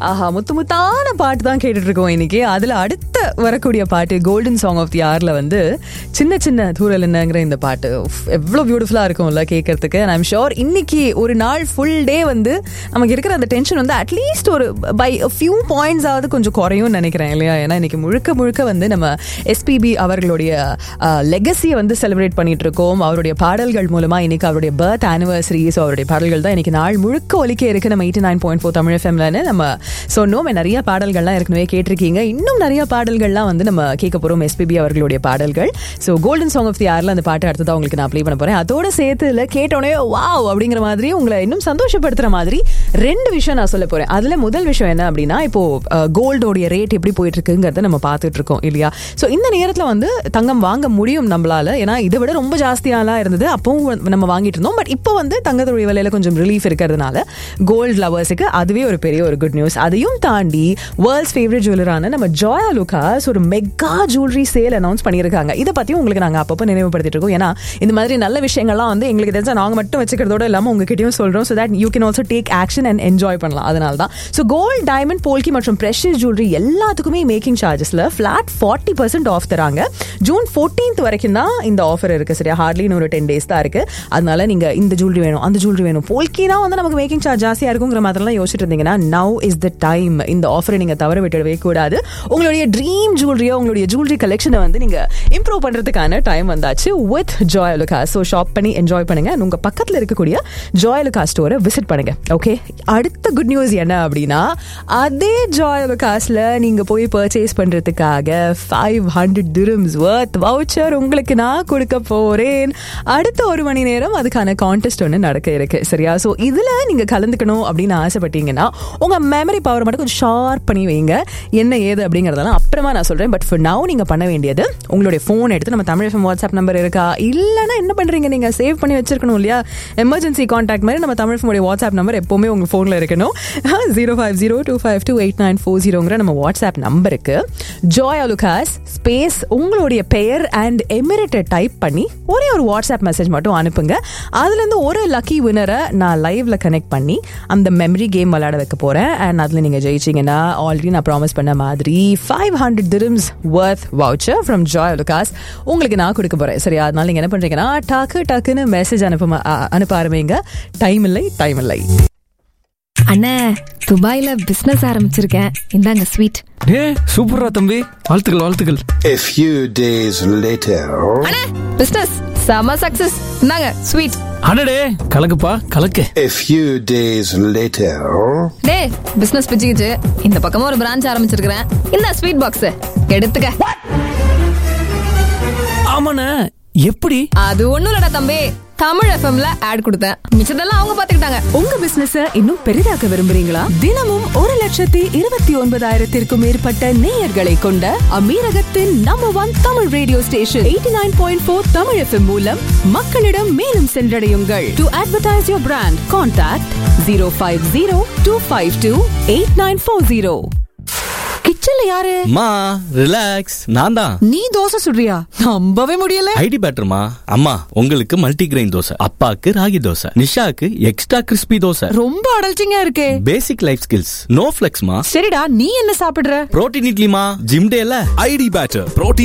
ஆஹா முத்து முத்தான பாட்டு தான் கேட்டுட்டு இருக்கோம் இன்னைக்கு அதுல அடுத்த வரக்கூடிய பாட்டு கோல்டன் சாங் ஆஃப் தி ஆர்ல வந்து சின்ன சின்ன தூரல் என்னங்கிற இந்த பாட்டு உஃப், எவ்வளவு பியூட்டிஃபுல்லா இருக்கும்ல கேட்கறதுக்கு ஐம் ஷோர் இன்னைக்கு ஒரு நாள் ஃபுல் டே வந்து நமக்கு இருக்கிற அந்த டென்ஷன் வந்து அட்லீஸ்ட் ஒரு பை ஃபியூ பாயிண்ட்ஸ் ஆவது கொஞ்சம் குறையும்னு நினைக்கிறேன் இல்லையா ஏன்னா இன்னைக்கு முழுக்க முழுக்க வந்து நம்ம எஸ்பிபி அவர்களுடைய லெகசியை வந்து செலிப்ரேட் பண்ணிட்டு இருக்கோம் அவருடைய பாடல்கள் மூலமா இன்னைக்கு அவருடைய பர்த் ஆனிவர்சரி ஸோ அவருடைய பாடல்கள் தான் இன்னைக்கு நாள் முழுக்க ஒலிக்க இருக்கு நம்ம eighty nine point four Tamil எஃப்எம்லன்னு நம்ம சொன்னோம் நிறைய பாடல்கள்லாம் ஏற்கனவே கேட்டிருக்கீங்க இன்னும் நிறைய பாடல்கள்லாம் வந்து நம்ம கேட்க போறோம் எஸ்பிபி அவர்களுடைய பாடல்கள் so golden song of the ஆர்ல அந்த பாட்டு அடுத்ததான் உங்களுக்கு நான் ப்ளே பண்ண போறேன் அதோட சேர்த்து இல்லை கேட்டோடனே வாவ் அப்படிங்கிற மாதிரி உங்களை இன்னும் சந்தோஷப்படுத்துற மாதிரி ரெண்டு விஷயம் நான் சொல்ல போறேன் அதுல முதல் விஷயம் என்ன அப்படின்னா இப்போ கோல்டோடைய ரேட் எப்படி போயிட்டு இருக்குங்கிறத நம்ம பார்த்துட்டு இருக்கோம் இல்லையா ஸோ இந்த நேரத்தில் வந்து தங்கம் வாங்க முடியும் நம்மளால ஏன்னா இதை விட ரொம்ப ஜாஸ்தியாலாம் இருந்தது அப்பவும் நம்ம வாங்கிட்டு இருந்தோம் பட் இப்போ வந்து தங்கத்துடைய விலையில கொஞ்சம் ரிலீஃப் இருக்கிறதுனால கோல்டு லவர்ஸுக்கு அதுவே ஒரு பெரிய ஒரு குட் நியூஸ் அதையும் தாண்டி வேர்ல்ட்ஸ் ஃபேவரட் ஜுவல்லரான நம்ம ஜோயா லுகாஸ் ஒரு மெகா ஜுவல்லரி சேல் அனௌன்ஸ் பண்ணியிருக்காங்க இதை பற்றியும் உங்களுக்கு நாங்கள் அப்பப்போ நினைவுபடுத்திட்டு இருக்கோம் ஏன்னா இந்த மாதிரி நல்ல விஷயங்கள்லாம் வந்து எங்களுக்கு தெரிஞ்சா நாங்கள் மட்டும் வச்சுக்கிறதோட இல்லாமல் உங்ககிட்டயும் சொல்கிறோம் so that you can also take action and enjoy பண்ணலாம் அதனால தான் ஸோ கோல்ட் டைமண்ட் போல்கி மற்றும் ப்ரெஷஸ் ஜுவல்லரி எல்லாத்துக்குமே மேக்கிங் சார்ஜஸில் ஃப்ளாட் ஃபார்ட்டி பர்சன்ட் ஆஃப் தராங்க ஜூன் ஃபோர்டீன்த் வரைக்கும் தான் இந்த ஆஃபர் இருக்குது சரியா ஹார்ட்லி இன்னும் ஒரு டென் டேஸ் தான் இருக்குது அதனால நீங்கள் இந்த ஜுவல்லரி வேணும் அந்த ஜுவல்லரி வேணும் போல்கினா வந்து நமக்கு மேக்கிங் சார்ஜ் ஜாஸ்தியாக இருக்குங்கிற மாதிரிலாம் யோசிச்சுட்டு இருந்தீங்கன்னா நவ் இஸ் த டைம் இந்த ஆஃபரை நீங்கள் தவற விட்டுடவே கூடாது உங்களுடைய ட்ரீம் ஜுவல்லரியோ உங்களுடைய ஜுவல்லரி கலெக்ஷனை வந்து நீங்கள் இம்ப்ரூவ் பண்ணுறதுக்கான டைம் வந்தாச்சு with Joyalukkas so shop பண்ணி என்ஜாய் பண்ணுங்க and உங்க பக்கத்தில் இருக்கக்கூடிய ஜாய் லுகா ஸ்டோரை விசிட் பண்ணுங்க ஓகே அடுத்த குட் நியூஸ் என்ன அப்படின்னா அதே ஜாய் லுகாஸ்ல நீங்க போய் பர்ச்சேஸ் பண்றதுக்காக five hundred dirhams worth voucher உங்களுக்கு நான் கொடுக்க போறேன் அடுத்த ஒரு மணி நேரம் அதுக்கான கான்டெஸ்ட் ஒன்று நடக்க இருக்கு சரியா ஸோ இதுல நீங்க கலந்துக்கணும் அப்படின்னு ஆசைப்பட்டீங்கன்னா உங்க மெமரி பவர் மட்டும் கொஞ்சம் ஷார்ப் பண்ணி வைங்க என்ன ஏது அப்படிங்கறதெல்லாம் அப்புறமா நான் சொல்றேன் பட் ஃபார் நவ் நீங்க பண்ண வேண்டியது உங்களுடைய ஃபோன் எடுத்து நம்ம தமிழ் எஃப்எம் வாட்ஸ்அப் நம்பர் இருக்கா இல்லைன்னா என்ன பண்றீங்க நீங்க சேவ் பண்ணி வச்சிருக்கணும் இல்லையா எமர்ஜென்சி கான்டாக்ட் மாதிரி நம்ம தமிழ் எஃப்எம் வாட்ஸ்அப் நம்பர் எப்பவுமே உங்க ஃபோன்ல இருக்கணும் zero five zero two five two eight nine four ஜீரோங்கிற நம்ம வாட்ஸ்அப் நம்பருக்கு ஜாய் அலுகாஸ் ஸ்பேஸ் உங்களுடைய பெயர் அண்ட் எமிரேட்டை டைப் பண்ணி ஒரே ஒரு வாட்ஸ்அப் மெசேஜ் மட்டும் அனுப்புங்க அதுலேருந்து ஒரு லக்கி வினரை நான் லைவ்ல கனெக்ட் பண்ணி அந்த மெமரி கேம் விளையாட வைக்க போறேன் அண்ட் அதில் நீங்கள் ஜெயிச்சிங்கன்னா ஆல்ரெடி நான் ப்ராமிஸ் பண்ண மாதிரி five hundred dirhams worth voucher from Joyalukkas உங்களுக்கு நான் கொடுக்க போறேன் சரியா அதனால நீங்கள் என்ன பண்றீங்கன்னா டக்கு டக்குன்னு மெசேஜ் அனுப்ப அனுப்ப ஆரம்பிங்க டைம் இல்லை டைம் இல்லை அண்ணே துபாயில பிசினஸ் ஆரம்பிச்சிருக்கேன் இந்தாங்க ஸ்வீட் ஏ சூப்பரா தம்பி வாழ்த்துக்கள் வாழ்த்துக்கள் A few days later, அண்ணே பிசினஸ் செம சக்சஸ் இந்தாங்க ஸ்வீட் அடடே கலக்குப்பா கலக்கு a few days later, டே பிசினஸ் பிச்சுக்கிச்சு இந்த பக்கமா ஒரு பிரான்ச் ஆரம்பிச்சிருக்கிறேன் இந்த ஸ்வீட் பாக்ஸ் எடுத்துக்க ஆமாண்ணே எப்படி அது ஒண்ணும் இல்லடா தம்பி தமிழ் எஃப்எம்ல ஆட் கொடுத்தேன் மிச்சதெல்லாம் அவங்க பாத்துக்கிட்டாங்க உங்க பிசினஸ் இன்னும் பெரிதாக்க விரும்புறீங்களா தினமும் ஒரு லட்சத்தி இருபத்தி ஒன்பதாயிரத்திற்கும் மேற்பட்ட நேயர்களை கொண்ட அமீரகத்தின் number one Tamil radio station eighty nine point four Tamil FM மூலம் மக்களிடம் மேலும் சென்றடையுங்கள் to advertise your brand contact zero five zero two five two eight nine four zero கிச்சன்ல யாரு மா ரிலாக்ஸ் நான் தான் நீ தோசை சுடுறியா நம்பவே முடியல ஐடி பேட்டர்மா அம்மா உங்களுக்கு மல்டி கிரெயின் தோசை அப்பாக்கு ராகி தோசை நிஷாக்கு எக்ஸ்ட்ரா கிறிஸ்பி தோசை ரொம்ப அடல்ச்சிங்கா இருக்கே பேசிக் லைஃப் ஸ்கில்ஸ் நோ ஃபிளெக்ஸ்மா சரிடா நீ என்ன சாப்பிடுற புரோட்டீன் இட்லிமா ஜிம் டேல ஐடி பேட்டர் புரோட்டீன்